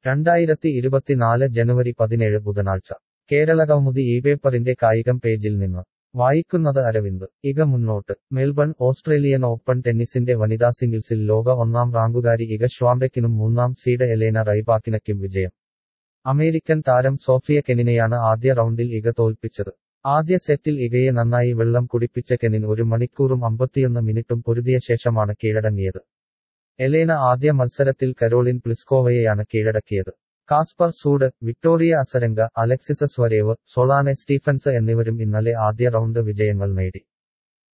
രണ്ടായിരത്തി ഇരുപത്തിനാല് ജനുവരി പതിനേഴ് ബുധനാഴ്ച കേരളകൗമുദി ഈ പേപ്പറിന്റെ കായികം പേജിൽ നിന്ന് വായിക്കുന്നത് അരവിന്ദ് ഇക മുന്നോട്ട് മെൽബൺ ഓസ്ട്രേലിയൻ ഓപ്പൺ ടെന്നീസിന്റെ വനിതാ സിംഗിൾസിൽ ലോക ഒന്നാം റാങ്കുകാരി ഇക ഷ്വാംബെക്കിനും മൂന്നാം സീഡ് എലേന റൈബാക്കിനയ്ക്കും വിജയം അമേരിക്കൻ താരം സോഫിയ കെനിനെയാണ് ആദ്യ റൗണ്ടിൽ ഇക തോൽപ്പിച്ചത് ആദ്യ സെറ്റിൽ ഇകയെ നന്നായി വെള്ളം കുടിപ്പിച്ച കെനിൻ ഒരു മണിക്കൂറും അമ്പത്തിയൊന്ന് മിനിറ്റും പൊരുതിയ ശേഷമാണ് കീഴടങ്ങിയത് എലേന ആദ്യ മത്സരത്തിൽ കരോളിൻ പ്ലിസ്കോവയെയാണ് കീഴടക്കിയത് Casper Ruud Victoria Azarenka Alexander Zverev Sloane Stephens എന്നിവരും ഇന്നലെ ആദ്യ റൗണ്ട് വിജയങ്ങൾ നേടി